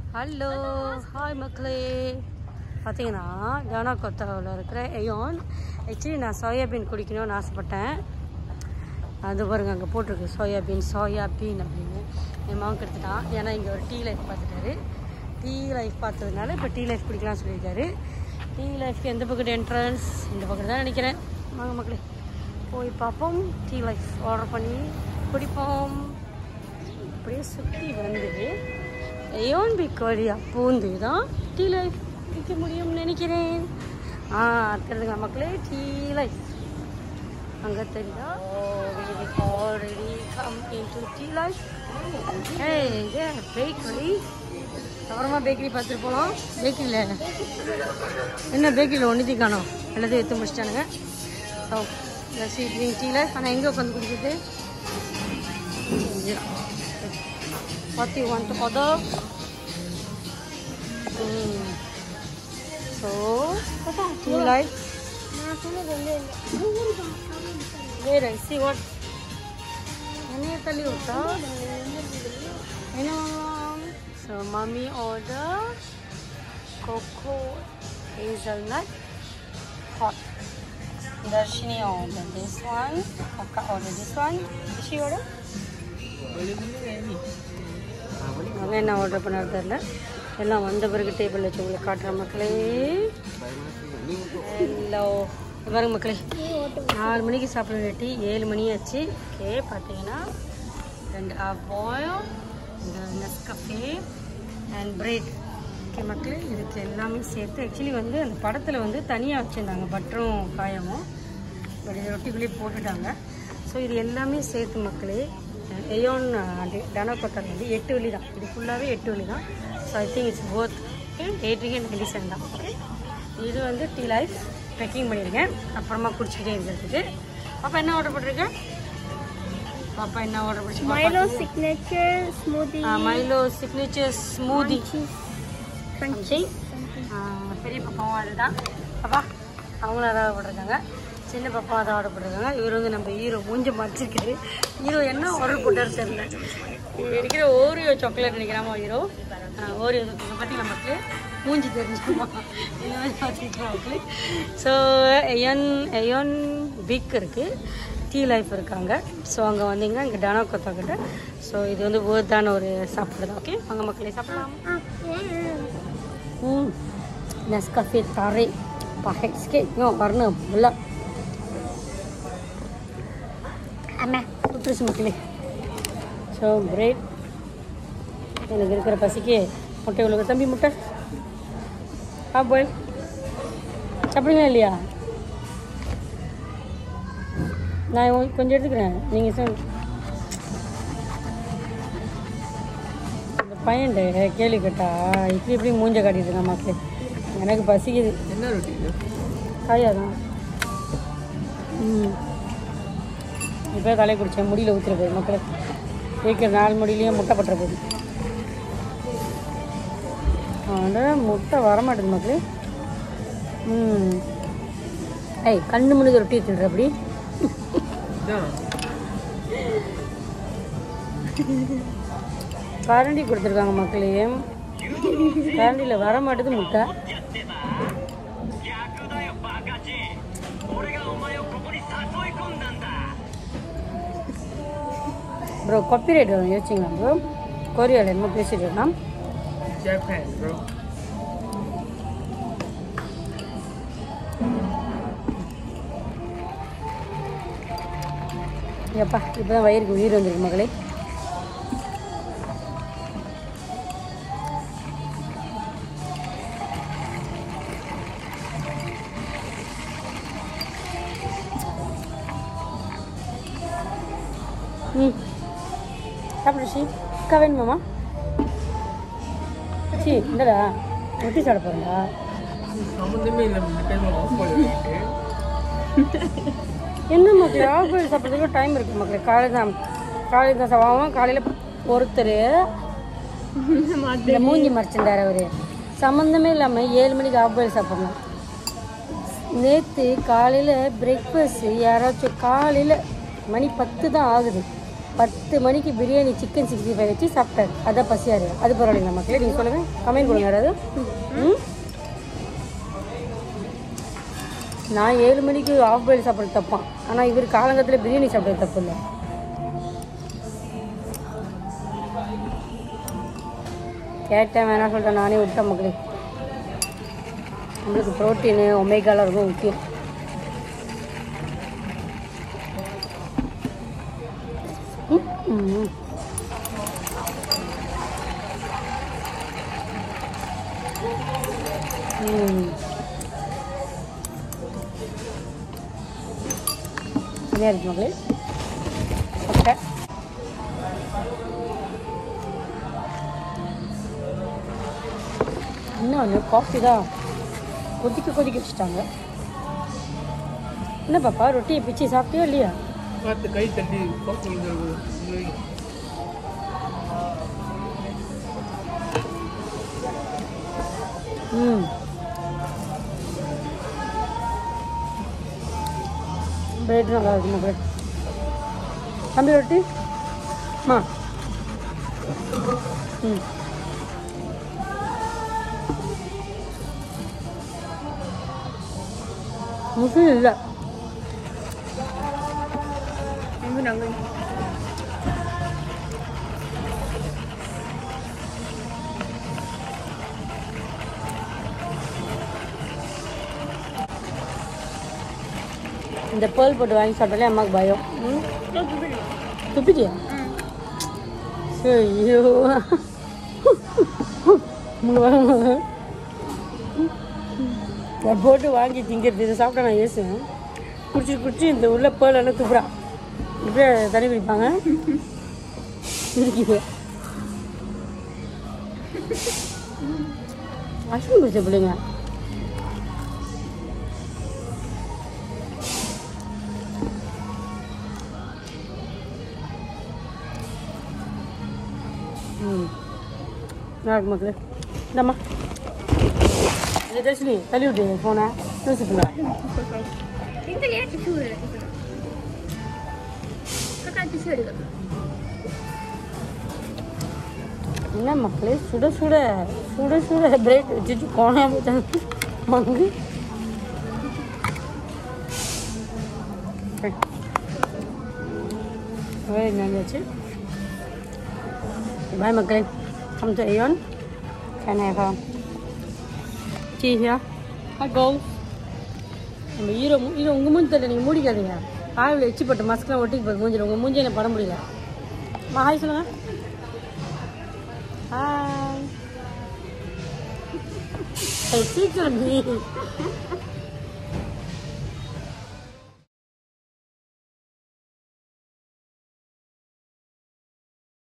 Hello hi மக்களே பார்த்தீங்கன்னா ஜானா கொத்தாவில் இருக்கிற எயோன் ஆக்சுவலி நான் சோயாபீன் குடிக்கணும்னு ஆசைப்பட்டேன் அது பாருங்க அங்கே போட்டிருக்கு சோயாபீன் சோயாபீன் அப்படின்னு என் மாவுக்கு எடுத்துட்டான் ஏன்னா இங்கே ஒரு டீ லைஃப் பார்த்துட்டாரு டீ லைஃப் பார்த்ததுனால இப்போ டீ லைஃப் குடிக்கலாம்னு சொல்லியிருக்காரு டீ லைஃப்க்கு எந்த பக்கத்து என்ட்ரன்ஸ் இந்த பக்கத்து தான் நினைக்கிறேன் வாங்க மக்களே போய் பார்ப்போம் டீ லைஃப் ஆர்டர் பண்ணி குடிப்போம் அப்படியே சுற்றி வந்து ஏயோன் பிக் வழியா பூந்து தான் டீ லைஃப் குடிக்க முடியும்னு நினைக்கிறேன் ஆ தெரியுதுங்க மக்களே டீ லைஃப் அங்கே தெரியுதா already come into tea life a bakery அப்புறமா பேக்கரி பார்த்துட்டு போகலாம் பேக்கரியில் என்ன பேக்கரியில் ஒன்றுத்தையும் காணோம் எல்லாத்தையும் எடுத்து முடிச்சிட்டானுங்க so lassi drink tea life ஆனால் எங்கே உட்காந்து குடிக்கிறது Yeah. What do you want to order? Mm. So, do you like? Wait, I see what. என்ன தள்ளி விட்டா என்ன so mummy order cocoa hazelnut hot. Darshini order this one. Akka order this one. Did she order? அவங்க என்ன order பண்ணாரு தெரில எல்லாம் வந்த பிறகு டேபிள் வச்சு உங்களுக்கு காட்டுற மக்களே ஹலோ பாருங்க மக்களே நாலு மணிக்கு சாப்பிட டீ ஏழு மணி ஆச்சு ஓகே பார்த்தீங்கன்னா ரெண்டு ஆஃப் பாயில் இந்த நெஸ்கஃபே அண்ட் பிரெட் ஓகே மக்களே இதுக்கு எல்லாமே சேர்த்து ஆக்சுவலி வந்து அந்த படத்தில் வந்து தனியாக வச்சுருந்தாங்க பட்டரும் காயமும் பட் இது ரொட்டிக்குள்ளேயே போட்டுட்டாங்க ஸோ இது எல்லாமே சேர்த்து மக்களே எயோன் டனோக்கோட்டர் வந்து எட்டு வழி தான் இது ஃபுல்லாகவே எட்டு வழி தான் so I think it's both eight ரிங்கன் நைன்டி செவன் தான் ஓகே இது வந்து டீ லைஃப் பேக்கிங் பண்ணியிருக்கேன் அப்புறமா குடிச்சிக்கிட்டே இருக்கிறதுக்கு பாப்பா என்ன ஆர்டர் பண்ணிருக்கேன் பாப்பா என்ன ஆர்டர் பண்ணிச்சு Milo signature smoothie. Milo signature smoothie cheese. சம்சி பெரிய பாப்பாவும் அதுதான் பாப்பா அவங்களும் அதான் ஆர்டர் பண்ணிருக்காங்க சின்ன பாப்பா அதான் ஆர்டர் பண்ணிருக்காங்க இவர் வந்து நம்ம ஹீரோ மூஞ்ச மறைச்சிருக்காரு ஹீரோ என்ன ஆர்டர் போட்டாரு தெரியல இது இருக்கிற ஓரியோ சாக்லேட் நினைக்கிறாமா ஹீரோ ஓரியோ பற்றி நமக்கு மூஞ்சி தெரிஞ்சுமா இந்த மாதிரி பார்த்துருக்கோம் மக்கள் ஸோ எயன் எயன் பிக் இருக்குது டீ லைஃப் இருக்காங்க ஸோ அங்கே வந்தீங்கன்னா இங்கே டனோ கொத்தா கிட்ட ஸோ இது வந்து வேர்த்தான ஒரு சாப்பாடு தான் ஓகே அங்கே மக்களே சாப்பிடலாம் Hmm. Nescafe tarik. Pahit sikit. Tengok warna gelap. Amah. Putus semua kali. So, bread. எனக்கு இருக்கிற பசிக்கு முட்டை உள்ள தம்பி முட்டை ஆ பாயில் சாப்பிடுங்களா இல்லையா நான் உ- கொஞ்சம் எடுத்துக்கிறேன் நீங்கள் சொல் இந்த பையன்ட்ட கேள்வி கேட்டா இப்படி இப்படி மூஞ்ச காட்டிட்டு இருக்கான் மக்களே எனக்கு பசிக்குது என்ன ரொட்டி இது காயாதான் ம் இப்போ தலையை குடித்தேன் முடியல ஊற்றுற போகுது மக்களே வைக்கிற நாலு முடியிலையும் முட்டை பட்டுற போகுது ஆனால் முட்டை வரமாட்டேது மக்களே ம் ஏய் கண்ணு முன்னுக்கு ரொட்டி தின்ற அப்படி இதான் கரண்டி கொடுத்துருக்காங்க மக்களே கரண்டியில் வர மாட்டேது முட்டை ப்ரோ காப்பிரைட் வரும் யோசிச்சிங்களா ப்ரோ கொரியாவில் என்ன பேசிட்டு இருக்கலாம் Japan bro எப்பா இப்போ தான் வயிறுக்கு உயிர் வந்திருக்கு மகளே ம் சாப்பிடு ஷி அக்கா வேணுமாம்மா சி இந்தடா ரொட்டி சாப்பிட போகிறேன்டா சம்மந்தமே இல்லை இந்த டைம் ஆஃப் பண்ணிட்டு என்ன மக்களே ஆஃப் பாயில் சாப்பிட்றதுக்கு டைம் இருக்குது மக்களே காலை தான் காலையில் தான் சாப்பிடுவோம் காலையில் ஒருத்தர் இந்த மூஞ்சி மறைச்சிருந்தார் அவர் சம்மந்தமே இல்லாமல் ஏழு மணிக்கு ஆஃப் பாயில் சாப்பிடணும் நேற்று காலையில் பிரேக்ஃபாஸ்ட் யாராச்சும் காலையில் மணி பத்து தான் ஆகுது பத்து மணிக்கு பிரியாணி சிக்கன் சிக்ஸ்டி ஃபைவ் வச்சு சாப்பிட்டாரு அதான் பசியாரு அது பரவாயில்லைங்களா மக்களே நீங்கள் சொல்லுங்கள் கமெண்ட் கொடுங்க யாராவது ம் நான் ஏழு மணிக்கு ஆஃப் பாயில் சாப்பிட்றது தப்பான் ஆனால் இவர் காலங்கத்தில் பிரியாணி சாப்பிட்றது தப்பு இல்லை கேட்டேன் வேணாம் சொல்லிட்டேன் நானே விட்டேன் மக்களே நம்மளுக்கு ப்ரோட்டீனு ஒமேகாலாம் ரொம்ப முக்கியம் ம், ம். ம். சரியா இருக்கு மகளே ஓகே இன்னும் ஒன்று காஃபி தான் கொதிக்க கொதிக்க வச்சுட்டாங்க என்ன பாப்பா ரொட்டியை பிச்சு சாப்பிட்டியா இல்லையா பார்த்து கை தட்டி கோப்பை விழுந்துருக்கு ம் பிரெட் நல்லா இருக்குமா பிரெட் தம்பி ரொட்டி மா ம் முஸ்லீம் இல்லை எங்க நாங்கள் இந்த பேர்ல் போட்டு வாங்கி சாப்பிட்டாலே அம்மாவுக்கு பயம் ம் துப்பிட்டியா ஐயோ நான் போட்டு வாங்கி திங்கிறது இதை சாப்பிட்டா நான் ஏசுவேன் குடிச்சு குடிச்சு இந்த உள்ள பேர்ல் எல்லாம் துப்புறான் இப்படியே தண்ணி குடிப்பாங்க இருக்குது அஸ்வின் குடிச்ச பிள்ளைங்க ம் நல்லா இருக்கு மக்களே இந்தம்மா இது தர்ஷினி தள்ளி விட்டு ஃபோனை யோசிப்புல இந்த ஏன் டிஷ்யூ எடுக்கணும் கக்கா டிஷ்யூ எடுக்கணும் என்ன மக்களே சுட சுட சுட சுட பிரெட் வச்சுட்டு கோணையாக போச்சாங்க மங்கு என்னாச்சு பாய் மக்களே கம் டு ஏயோன் can have tea here hi கோ நம்ம ஹீரோ ஹீரோ உங்கள் மூஞ்சி தெரியல நீங்கள் மூடிக்காதீங்க ஆயில் எச்சி போட்ட மஸ்க்கெலாம் ஒட்டிக்கு போகுது மூஞ்சில் உங்கள் மூஞ்சி எனக்கு பட முடியல அம்மா ஹாய் சொல்லுங்கள் ஹாய் சீக்கிரம் நீ